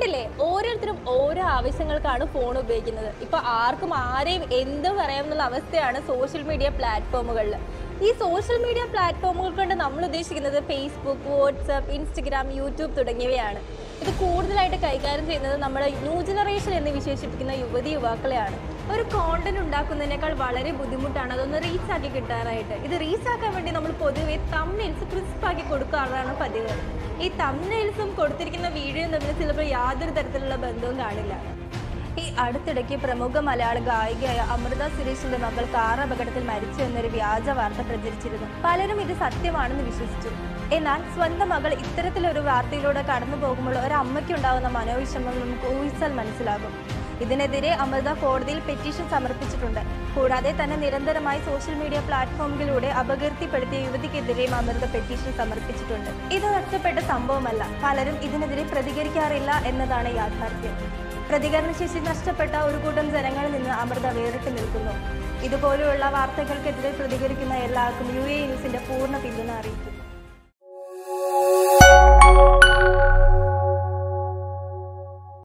കണ്ടില്ലേ ഓരോരുത്തരും ഓരോ ആവശ്യങ്ങൾക്കാണ് ഫോൺ ഉപയോഗിക്കുന്നത് ഇപ്പൊ ആർക്കും ആരെയും എന്ത് പറയാമെന്നുള്ള അവസ്ഥയാണ് സോഷ്യൽ മീഡിയ പ്ലാറ്റ്ഫോമുകളിൽ ഈ സോഷ്യൽ മീഡിയ പ്ലാറ്റ്ഫോമുകൾ കൊണ്ട് നമ്മൾ ഉദ്ദേശിക്കുന്നത് ഫേസ്ബുക്ക് വാട്സപ്പ് ഇൻസ്റ്റഗ്രാം യൂട്യൂബ് തുടങ്ങിയവയാണ് ഇത് കൂടുതലായിട്ട് കൈകാര്യം ചെയ്യുന്നത് നമ്മുടെ ന്യൂ ജനറേഷൻ എന്ന് വിശേഷിപ്പിക്കുന്ന യുവതി യുവാക്കളെയാണ് ഒരു കോണ്ടന്റ് ഉണ്ടാക്കുന്നതിനേക്കാൾ വളരെ ബുദ്ധിമുട്ടാണ് അതൊന്ന് റീച്ച് ആക്കി കിട്ടാനായിട്ട് ഇത് റീച്ച് ആക്കാൻ വേണ്ടി നമ്മൾ പൊതുവെ തമ്മിൽസ് ക്രിസ്പ് ആക്കി കൊടുക്കാറാണ് പതിവ് ഈ തമ്മിൽസും കൊടുത്തിരിക്കുന്ന വീഡിയോയും തമ്മിൽ ചിലപ്പോൾ യാതൊരു തരത്തിലുള്ള ബന്ധവും കാണില്ല ഈ അടുത്തിടയ്ക്ക് പ്രമുഖ മലയാള ഗായികയായ അമൃത സുരേഷിന്റെ മകൾ കാർ അപകടത്തിൽ മരിച്ചു എന്നൊരു വ്യാജ വാർത്ത പ്രചരിച്ചിരുന്നു പലരും ഇത് സത്യമാണെന്ന് വിശ്വസിച്ചു എന്നാൽ സ്വന്തം മകൾ ഇത്തരത്തിലൊരു വാർത്തയിലൂടെ കടന്നു പോകുമ്പോൾ ഒരു അമ്മയ്ക്കുണ്ടാകുന്ന മനോവിഷമം നമുക്ക് ഊഹിച്ചാൽ മനസ്സിലാകും ഇതിനെതിരെ അമൃത കോടതിയിൽ പെറ്റീഷൻ സമർപ്പിച്ചിട്ടുണ്ട് കൂടാതെ തന്നെ നിരന്തരമായി സോഷ്യൽ മീഡിയ പ്ലാറ്റ്ഫോമുകളിലൂടെ അപകീർത്തിപ്പെടുത്തിയ യുവതിക്കെതിരെയും അമൃത പെറ്റീഷൻ സമർപ്പിച്ചിട്ടുണ്ട് ഇത് ഒറ്റപ്പെട്ട സംഭവമല്ല പലരും ഇതിനെതിരെ പ്രതികരിക്കാറില്ല എന്നതാണ് യാഥാർത്ഥ്യം പ്രതികരണശേഷി നഷ്ടപ്പെട്ട ഒരു കൂട്ടം ജനങ്ങളിൽ നിന്ന് അമൃത വേറിട്ട് നിൽക്കുന്നു ഇതുപോലെയുള്ള വാർത്തകൾക്കെതിരെ പ്രതികരിക്കുന്ന എല്ലാവർക്കും യു എ ന്യൂസിന്റെ പൂർണ്ണ പിന്തുണ അറിയിക്കും